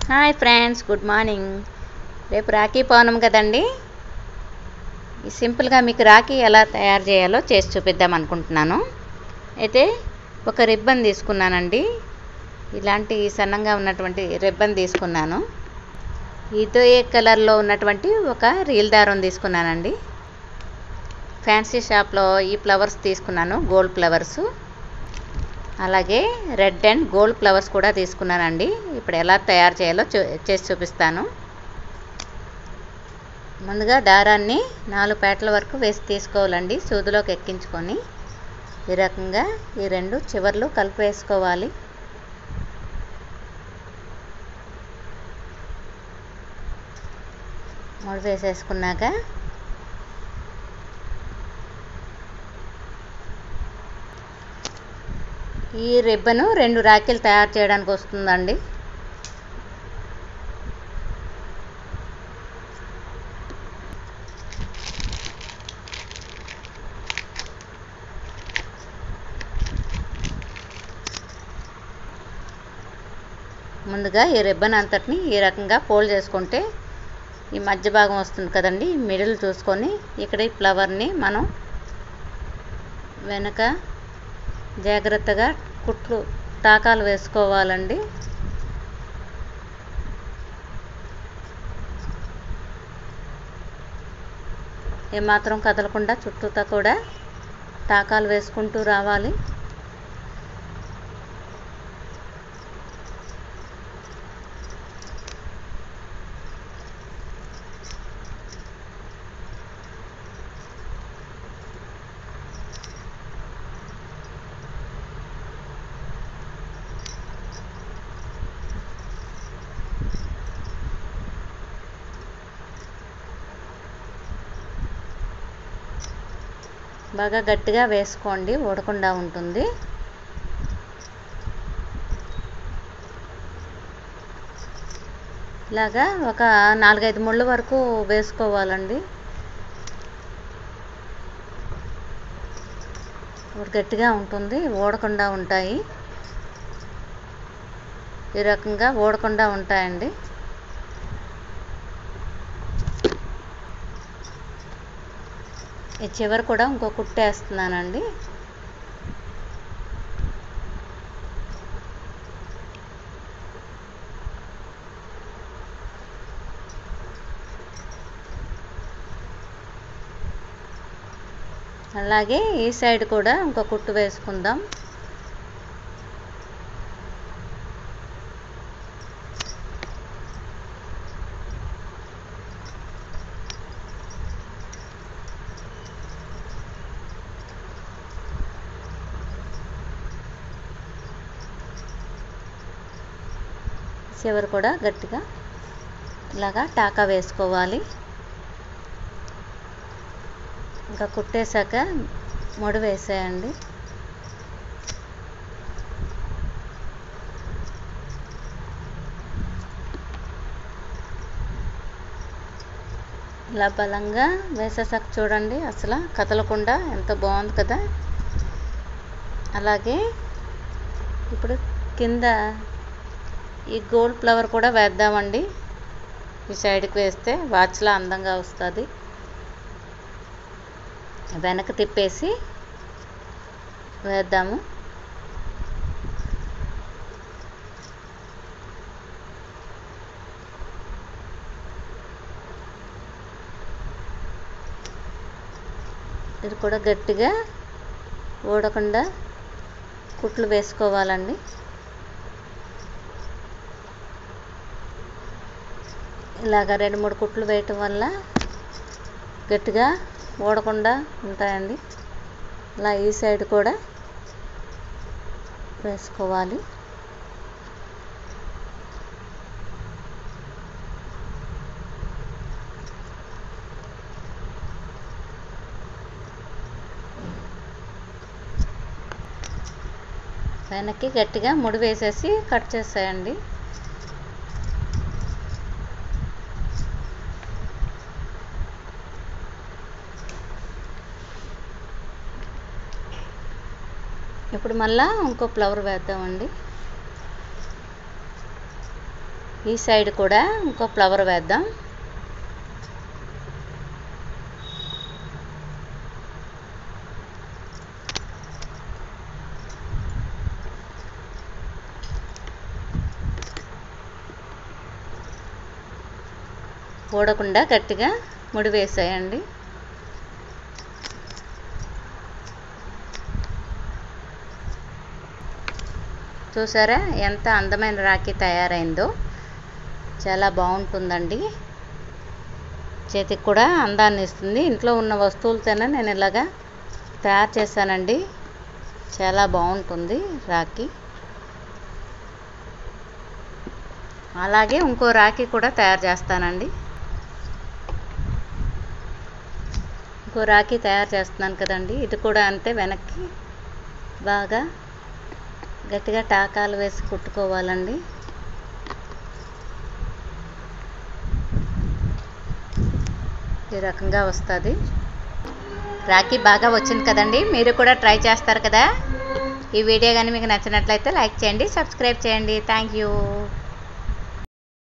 hi friends good morning రేపు రాఖీ పౌర్ణమి కదండి ఈ సింపుల్గా మీకు రాఖీ ఎలా తయారు చేయాలో చేసి చూపిద్దాం అనుకుంటున్నాను అయితే ఒక రిబ్బన్ తీసుకున్నానండి ఇలాంటి సన్నంగా ఉన్నటువంటి రిబ్బన్ తీసుకున్నాను ఇదే కలర్లో ఉన్నటువంటి ఒక రీల్ దారం తీసుకున్నానండి ఫ్యాన్సీ షాప్లో ఈ ఫ్లవర్స్ తీసుకున్నాను గోల్డ్ ఫ్లవర్స్ అలాగే రెడ్ అండ్ గోల్డ్ ఫ్లవర్స్ కూడా తీసుకున్నానండి ఇప్పుడు ఎలా తయారు చేయాలో చూ చేసి చూపిస్తాను ముందుగా దారాన్ని నాలుగు పేటల వరకు వేసి తీసుకోవాలండి సూదిలోకి ఎక్కించుకొని ఈ రకంగా ఈ రెండు చివర్లు కలిపి వేసుకోవాలి మూడు వేసేసుకున్నాక ఈ రిబ్బను రెండు రాఖీలు తయారు చేయడానికి వస్తుందండి ముందుగా ఈ రిబ్బన్ అంతటిని ఈ రకంగా ఫోల్డ్ చేసుకుంటే ఈ మధ్య భాగం వస్తుంది కదండి మిడిల్ చూసుకొని ఇక్కడ ఈ ఫ్లవర్ని మనం వెనక జాగ్రత్తగా కుట్లు టాకాలు వేసుకోవాలండి ఏమాత్రం కదలకుండా చుట్టూతా కూడా టాకాలు వేసుకుంటూ రావాలి బాగా గట్టిగా వేసుకోండి ఊడకుండా ఉంటుంది ఇలాగా ఒక నాలుగైదు ముళ్ళు వరకు వేసుకోవాలండి గట్టిగా ఉంటుంది ఊడకుండా ఉంటాయి ఈ రకంగా ఊడకుండా ఉంటాయండి ఈ చివరి కూడా ఇంకో కుట్టేస్తున్నానండి అలాగే ఈ సైడ్ కూడా ఇంకో కుట్టు వేసుకుందాం చివరి కూడా గట్టిగా ఇలాగా టాకా వేసుకోవాలి ఇంకా కుట్టేశాక ముడి వేసేయండి ఇలా బలంగా వేసేసాక చూడండి అసలు కదలకుండా ఎంత బాగుంది కదా అలాగే ఇప్పుడు కింద ఈ గోల్డ్ ఫ్లవర్ కూడా వేద్దామండి ఈ సైడ్కి వేస్తే వాచ్లా అందంగా వస్తుంది వెనక తిప్పేసి వేద్దాము ఇది కూడా గట్టిగా ఊడకుండా కుట్లు వేసుకోవాలండి ఇలాగ రెండు మూడు కుట్లు వేయటం వల్ల గట్టిగా ఊడకుండా ఉంటాయండి ఇలా ఈ సైడ్ కూడా వేసుకోవాలి వెనక్కి గట్టిగా ముడి వేసేసి కట్ చేసేయండి ఇప్పుడు మళ్ళా ఇంకో ఫ్లవర్ వేద్దామండి ఈ సైడ్ కూడా ఇంకో ఫ్లవర్ వేద్దాం ఊడకుండా గట్టిగా ముడి వేసేయండి చూసారా ఎంత అందమైన రాఖీ తయారైందో చాలా బాగుంటుందండి చేతికి కూడా అందాన్ని ఇస్తుంది ఇంట్లో ఉన్న వస్తువులతోనే నేను ఇలాగా తయారు చేశానండి చాలా బాగుంటుంది రాఖీ అలాగే ఇంకో రాఖీ కూడా తయారు చేస్తానండి ఇంకో రాఖీ తయారు చేస్తున్నాను కదండి ఇది కూడా అంతే వెనక్కి బాగా గట్టిగా టాకాలు వేసి కుట్టుకోవాలండి ఈ రకంగా వస్తుంది రాఖీ బాగా వచ్చింది కదండి మీరు కూడా ట్రై చేస్తారు కదా ఈ వీడియో కానీ మీకు నచ్చినట్లయితే లైక్ చేయండి సబ్స్క్రైబ్ చేయండి థ్యాంక్ యూ